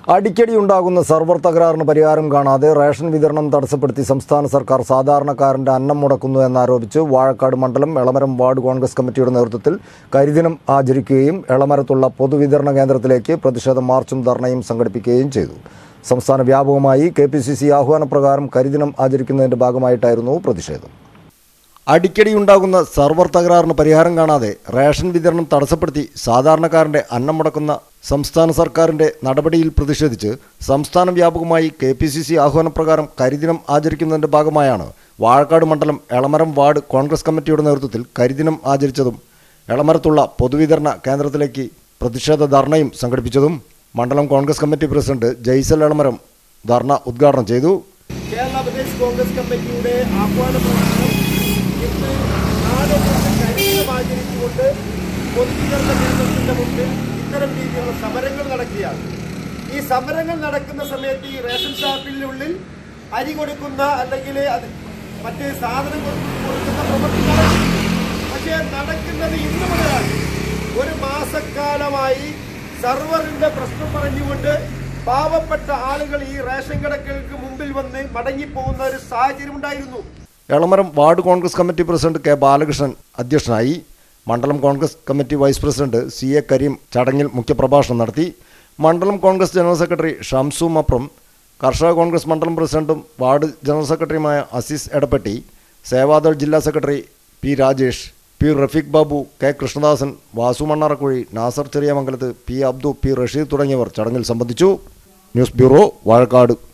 അടിക്കടി ഉണ്ടാകുന്ന സർവർ തകരാറിന് പരിഹാരം കാണാതെ റേഷൻ വിതരണം തടസ്സപ്പെടുത്തി സംസ്ഥാന സർക്കാർ സാധാരണക്കാരന്റെ അന്നം മുടക്കുന്നു എന്നാരോപിച്ച് വാഴക്കാട് മണ്ഡലം എളമരം വാർഡ് കോൺഗ്രസ് കമ്മിറ്റിയുടെ നേതൃത്വത്തിൽ കരിദിനം ആചരിക്കുകയും എളമരത്തുള്ള പൊതുവിതരണ കേന്ദ്രത്തിലേക്ക് പ്രതിഷേധ മാർച്ചും ധർണയും സംഘടിപ്പിക്കുകയും ചെയ്തു സംസ്ഥാന വ്യാപകമായി കെ പി സി സി ആഹ്വാനപ്രകാരം കരിദിനം ആചരിക്കുന്നതിന്റെ ഭാഗമായിട്ടായിരുന്നു പ്രതിഷേധം അടിക്കടി ഉണ്ടാകുന്ന സർവർ തകരാറിന് പരിഹാരം കാണാതെ റേഷൻ വിതരണം തടസ്സപ്പെടുത്തി സാധാരണക്കാരന്റെ അന്നം മുടക്കുന്ന സംസ്ഥാന സർക്കാരിന്റെ നടപടിയിൽ പ്രതിഷേധിച്ച് സംസ്ഥാന വ്യാപകമായി കെ പി സി സി ആഹ്വാനപ്രകാരം കരിദിനം ആചരിക്കുന്നതിന്റെ ഭാഗമായാണ് വാഴക്കാട് മണ്ഡലം എളമരം വാർഡ് കോൺഗ്രസ് കമ്മിറ്റിയുടെ നേതൃത്വത്തിൽ കരിദിനം ആചരിച്ചതും എളമരത്തുള്ള പൊതുവിതരണ കേന്ദ്രത്തിലേക്ക് പ്രതിഷേധ ധർണയും സംഘടിപ്പിച്ചതും മണ്ഡലം കോൺഗ്രസ് കമ്മിറ്റി പ്രസിഡന്റ് ജയ്സൽ എളമരം ധർണ ഉദ്ഘാടനം ചെയ്തു കേരള പ്രദേശ് കോൺഗ്രസ് കമ്മിറ്റിയുടെ ആഹ്വാനപ്രകാരം ഇന്ന് നാട് കൊണ്ട് കരിദിനം ആചരിച്ചുകൊണ്ട് പൊതുവിതരണ കേന്ദ്രത്തിന്റെ മുമ്പിൽ ഇത്തരം രീതിയിലുള്ള സമരങ്ങൾ നടക്കുകയാണ് ഈ സമരങ്ങൾ നടക്കുന്ന സമയത്ത് ഈ റേഷൻ ഷാപ്പിനുള്ളിൽ അരി കൊടുക്കുന്ന അല്ലെങ്കിൽ അത് മറ്റ് സാധനങ്ങൾ കൊടുക്കുന്ന പ്രവൃത്തി നടക്കും പക്ഷേ നടക്കുന്നത് ഇന്ന് മുതലാണ് ഒരു മാസക്കാലമായി സർവറിന്റെ പ്രശ്നം പറഞ്ഞുകൊണ്ട് പാവപ്പെട്ട ആളുകൾ ഈ റേഷൻ കടകൾക്ക് മുമ്പിൽ വന്ന് മടങ്ങിപ്പോകുന്ന ഒരു സാഹചര്യം ഉണ്ടായിരുന്നു Elamaram ward Congress committee president K Balakrishnan അധ്യക്ഷനായി മണ്ഡലം Congress committee vice president C A Kareem ചടങ്ങിൽ മുഖ്യപ്രഭാഷണം നടത്തി മണ്ഡലം കോൺഗ്രസ് ജനറൽ സെക്രട്ടറി ഷംസു മപ്രം കർഷക കോൺഗ്രസ് മണ്ഡലം പ്രസിഡന്റും വാർഡ് ജനറൽ സെക്രട്ടറിയുമായ അസീസ് എടപ്പെട്ടി സേവാദൾ ജില്ലാ secretary P Rajesh P Rafeeq Babu K Krishnadasan Vasu Mannarakuzhi Nasar Cheriyamangalath P Abdu P Rasheed തുടങ്ങിയവർ ചടങ്ങിൽ സംബന്ധിച്ചു ന്യൂസ് ബ്യൂറോ വാഴക്കാട്